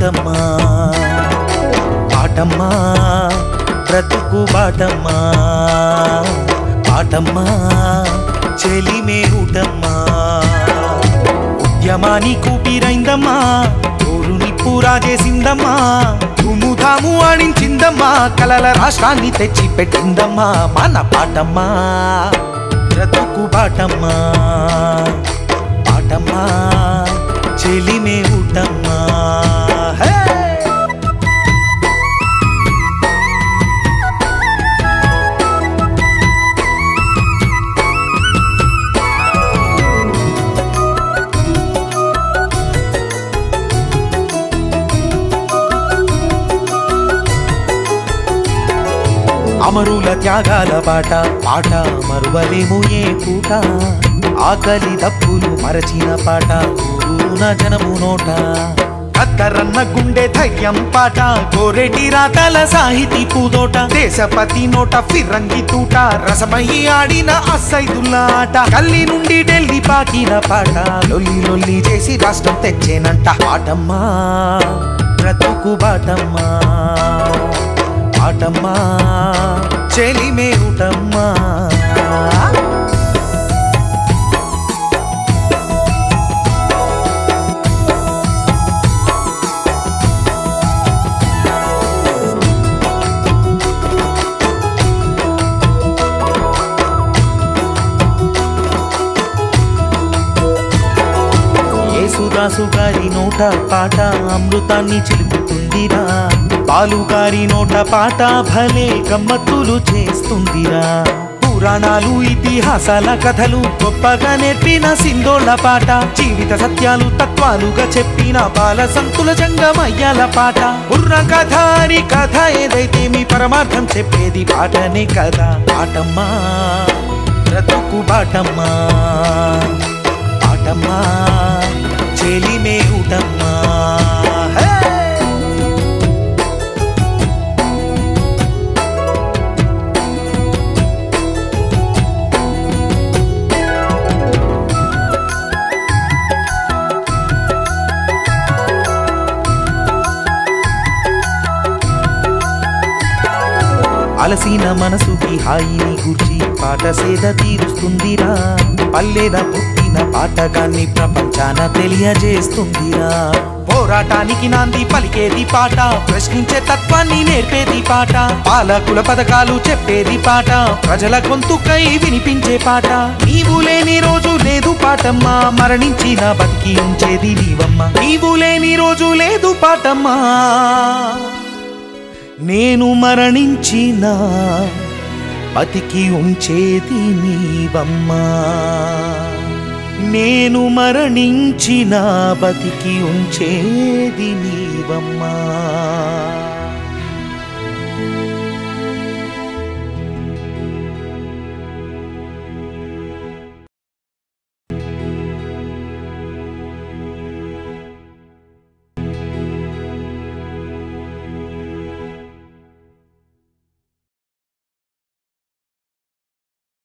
ఊటమ్మా పాటమ్మా బ్రతుకు బాటమ్మా పాటమ్మా చెలిమే ఊటమ్మా ఉద్యమాని కూపిరైందమ్మా ఊరు నిప్పురా చేసిందమ్మా తుము తాము ఆడించిందమ్మా కలల రాష్ట్రాన్ని తెచ్చి పెట్టిందమ్మా మన పాటమ్మా బ్రతుకు బాటమ్మా పాటమ్మా చెలిమే ఊటమ్మా హే! అమరుల త్యాగాల పాట పాట మరువలేము ఏ పూట ఆకలి తప్పులు మరచిన పాట ఊరున జనము నోట అద్దరన్న గుండె ధైర్యం పాట కోరెటి రాతల సాహితీ పూదోట దేశపతి నోట ఫిరంగి తూట రసమయ్యి ఆడిన అస్సైదుల్లా ఆట కల్లి నుండి ఢిల్లీ పాకిన పాట లొల్లి లొల్లి చేసి రాష్ట్రం తెచ్చేనంట పాటమ్మా బ్రతుకు బాటమ్మా పాటమ్మా చెలిమే ఊటమ్మా యేసుదాసు గారి నోట పాట అమృతాన్ని చిలుపుతుందిరా పాలు గారి నోట పాట భలే గమ్మత్తులు చేస్తుందిరా పురాణాలు ఇతిహాసాల కథలు గొప్పగా నేర్పిన సింధోళ్ళ పాట జీవిత సత్యాలు తత్వాలుగా చెప్పిన బాల సంతుల జంగమయ్యాల పాట బుర్ర కథ అని కథ ఏదైతే మీ పరమార్థం చెప్పేది పాటనే కదా పాటమ్మా బ్రతుకు బాటమ్మా పాటమ్మా చెలిమే ఊటమ్మా హే! అలసిన మనసుకి హాయిని గుర్చి పాట సేద తీరుస్తుందిరా పల్లెద పుట్టిన పాటగాన్ని ప్రపంచాన తెలియజేస్తుందిరా పోరాటానికి నాంది పలికేది పాట ప్రశ్నించే తత్వాన్ని నేర్పేది పాట పాలకుల పథకాలు చెప్పేది పాట ప్రజల గొంతుకై వినిపించే పాట నీవు లేని రోజు లేదు పాటమ్మా మరణించిన బతికి ఉంచేది నీవమ్మ నీవు లేని రోజు లేదు పాటమ్మా నేను మరణించిన బతికి ఉంచేది నీవమ్మా నేను మరణించిన బతికి ఉంచేది నీవమ్మా